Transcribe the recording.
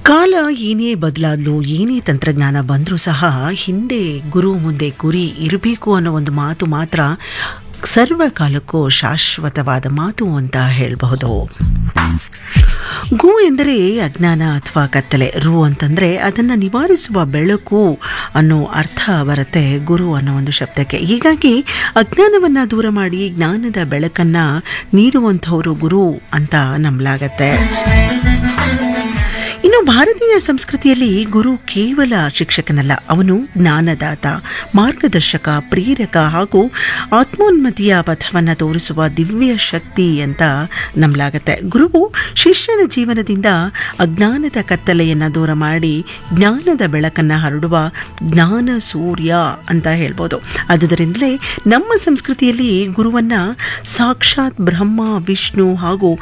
ಕಾಲ ಏನೇ ಬದಲಾದ್ಲು ಏನೇ ತಂತ್ರಜ್ಞಾನ ಬಂದರೂ ಸಹ ಹಿಂದೆ ಗುರು ಮುಂದೆ ಗುರಿ ಇರಬೇಕು ಅನ್ನೋ ಒಂದು ಮಾತು ಮಾತ್ರ ಸರ್ವಕಾಲಕ್ಕೂ ಶಾಶ್ವತವಾದ ಮಾತು ಅಂತ ಹೇಳಬಹುದು ಗು ಎಂದರೆ ಅಜ್ಞಾನ ಅಥವಾ ಕತ್ತಲೆ ರು ಅಂತಂದರೆ ಅದನ್ನು ನಿವಾರಿಸುವ ಬೆಳಕು ಅನ್ನೋ ಅರ್ಥ ಬರುತ್ತೆ ಗುರು ಅನ್ನೋ ಒಂದು ಶಬ್ದಕ್ಕೆ ಹೀಗಾಗಿ ಅಜ್ಞಾನವನ್ನು ದೂರ ಮಾಡಿ ಜ್ಞಾನದ ಬೆಳಕನ್ನು ನೀಡುವಂಥವರು ಗುರು ಅಂತ ನಂಬಲಾಗತ್ತೆ ಇನ್ನು ಭಾರತೀಯ ಸಂಸ್ಕೃತಿಯಲ್ಲಿ ಗುರು ಕೇವಲ ಶಿಕ್ಷಕನಲ್ಲ ಅವನು ಜ್ಞಾನದಾತ ಮಾರ್ಗದರ್ಶಕ ಪ್ರೇರಕ ಹಾಗೂ ಆತ್ಮೋನ್ಮತಿಯ ಪಥವನ್ನು ತೋರಿಸುವ ದಿವ್ಯ ಶಕ್ತಿ ಅಂತ ನಂಬಲಾಗತ್ತೆ ಗುರುವು ಶಿಷ್ಯನ ಜೀವನದಿಂದ ಅಜ್ಞಾನದ ಕತ್ತಲೆಯನ್ನು ದೂರ ಮಾಡಿ ಜ್ಞಾನದ ಬೆಳಕನ್ನು ಹರಡುವ ಜ್ಞಾನ ಸೂರ್ಯ ಅಂತ ಹೇಳ್ಬೋದು ಆದುದರಿಂದಲೇ ನಮ್ಮ ಸಂಸ್ಕೃತಿಯಲ್ಲಿ ಗುರುವನ್ನು ಸಾಕ್ಷಾತ್ ಬ್ರಹ್ಮ ವಿಷ್ಣು ಹಾಗೂ